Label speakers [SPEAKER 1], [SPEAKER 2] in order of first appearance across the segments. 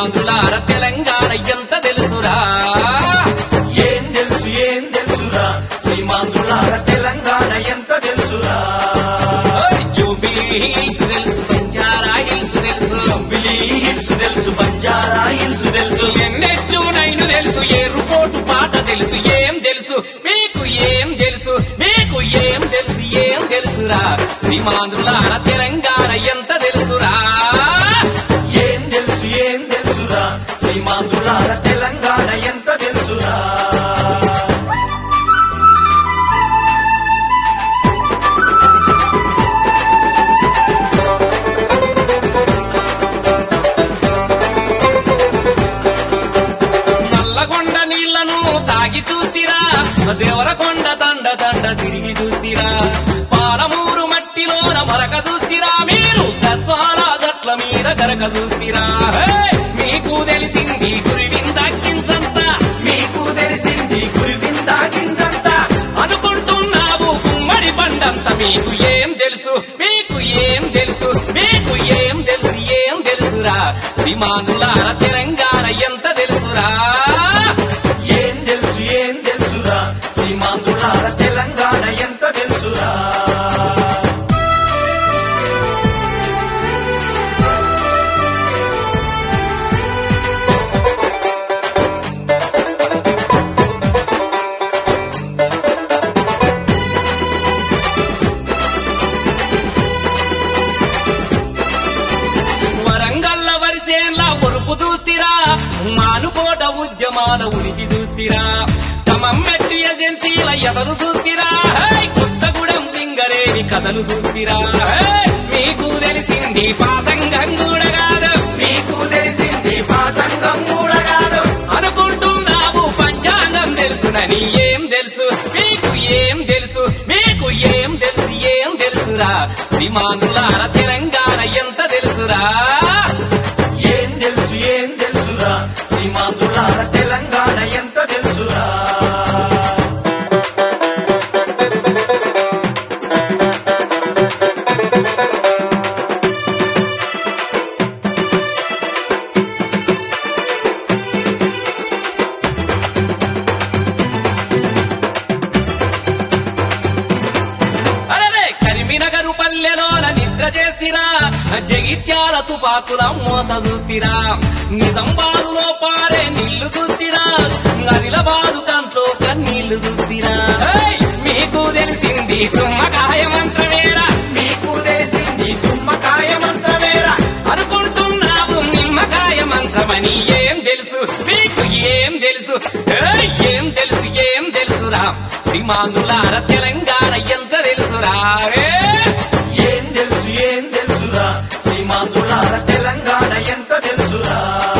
[SPEAKER 1] సీమాంధ్రులార తెలంగాణ ఎంత తెలుసురా
[SPEAKER 2] ఏం తెలుసు ఏం తెలుసురా సీమాంధ్రులార తెలంగాణ ఎంత తెలుసురా
[SPEAKER 1] ఓయ్ జూబిలీ హిల్స్ తెలుసు బంజారా హిల్స్ తెలుసు
[SPEAKER 2] బిలీ హిల్స్ తెలుసు బంజారా హిల్స్ తెలుసు
[SPEAKER 1] ఎన్నెచ్చు నైను తెలుసు ఎరుపోటు పాట తెలుసు ఏం తెలుసు మీకు ఏం తెలుసు మీకు ఏం తెలుసు ఏం తెలుసురా సీమాంధ్రులార తెలంగాణ ఎంత తెలుసురా
[SPEAKER 2] ఏం తెలుసు ఏం తెలుసురా సీమాంధ్రులార తెలంగాణ ఎంత తెలుసురా
[SPEAKER 1] నల్లగొండ నీళ్లను తాగి చూస్తిరా దేవరకొండ దండ దండ తిరిగి చూస్తిరా పాలమూరు మట్టిలోన మరక చూస్తిరా మీరు గద్వాల గట్ల మీద గరక చూస్తిరా హే! మీకు తెలిసింది గురివిందక్కించంత
[SPEAKER 2] మీకు తెలిసింది గురివిందాగించంత
[SPEAKER 1] అనుకుంటున్నావు గుమ్మడి బండంత మీకు ఏం తెలుసు మీకు ఏం తెలుసు మీకు ఏం తెలుసు ఏం తెలుసురా సీమాంధ్రులార తెలంగాణ ఎంత తెలుసురా
[SPEAKER 2] ఏం తెలుసు ఏం తెలుసురా సీమాంధ్రులార తెలంగాణ ఎంత తెలుసురా
[SPEAKER 1] వరంగల్ల వరిసేన్ల ఒరుపు చూస్తిరా మానుకోట ఉద్యమాల ఉనికి చూస్తిరా ఖమ్మెట్టు ఏజెన్సీల ఎదరు చూస్తిరా హే! కొత్తగూడెం సింగరేణి కథలు చూస్తిరా హే! మీకు తెలిసింది పాసంగం కూడా కాదు
[SPEAKER 2] మీకు తెలిసింది మా సంఘం కూడా కాదు
[SPEAKER 1] అనుకుంటున్నావు పంచాంగం తెలుసునని ఏం తెలుసు మీకు ఏం తెలుసు మీకు ఏం తెలుసు ఏం తెలుసురా సీమాంధ్రులార తెలంగాణ ఎంత తెలుసురా
[SPEAKER 2] ఏం తెలుసు ఏం తెలుసురా సీమాంధ్రులార తెలంగాణ ఎంత తెలుసురా
[SPEAKER 1] అరే కరిమినగరు పల్లెలోన నిద్ర చేస్తిరా జగిత్యాల తుపాకుల మూత చూస్తిరా నిజంబారులో పారే నీళ్లు చూస్తిరా అదిలబాదు కంట్లో కన్నీళ్లు చూస్తిరా హేయ్! మీకు తెలిసింది తుమ్మకాయ మంత్రమేరా
[SPEAKER 2] మీకు తెలిసింది తుమ్మకాయ మంత్రమేరా
[SPEAKER 1] అనుకుంటున్నావు నిమ్మకాయ మంత్రమని ఏం తెలుసు మీకు ఏం తెలుసు ఏయ్! ఏం తెలుసు ఏం తెలుసురా సీమాంధ్రులార తెలంగాణ ఎంత తెలుసురా ఏ?
[SPEAKER 2] ఏం తెలుసు ఏం తెలుసురా సీమాంధ్రులార తెలంగాణ ఎంత తెలుసురా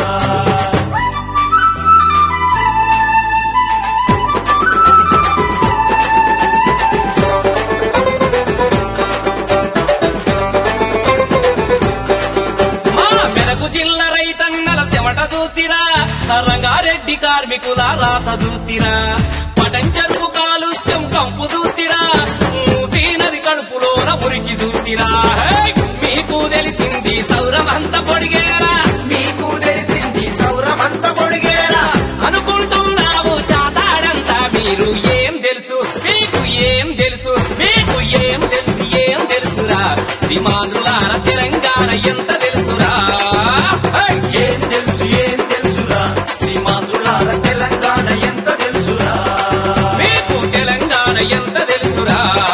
[SPEAKER 1] మా మెదకు జిల్లా రైతన్నల చెమట చూస్తిరా రంగారెడ్డి కార్మికుల రాత చూస్తిరా పటంచెరుపు కాలుష్యం కంపు చూస్తిరా మూసీ నది కడుపులోన మురికి చూస్తిరా హేయ్! మీకు తెలిసింది సౌరమంత పొడిగేరా
[SPEAKER 2] మీకు తెలిసింది సౌరమంత పొడిగేరా
[SPEAKER 1] అనుకుంటున్నావు చాతాడంతా మీరు ఏం తెలుసు మీకు ఏం తెలుసు మీకు ఏం తెలుసు ఏం తెలుసురా సీమాంధ్రులార తెలంగాణ ఎంత తెలుసురా హై!
[SPEAKER 2] ఏం తెలుసు ఏం తెలుసురా సీమాంధ్రులార తెలంగాణ ఎంత తెలుసురా
[SPEAKER 1] మీకు తెలంగాణ ఎంత తెలుసురా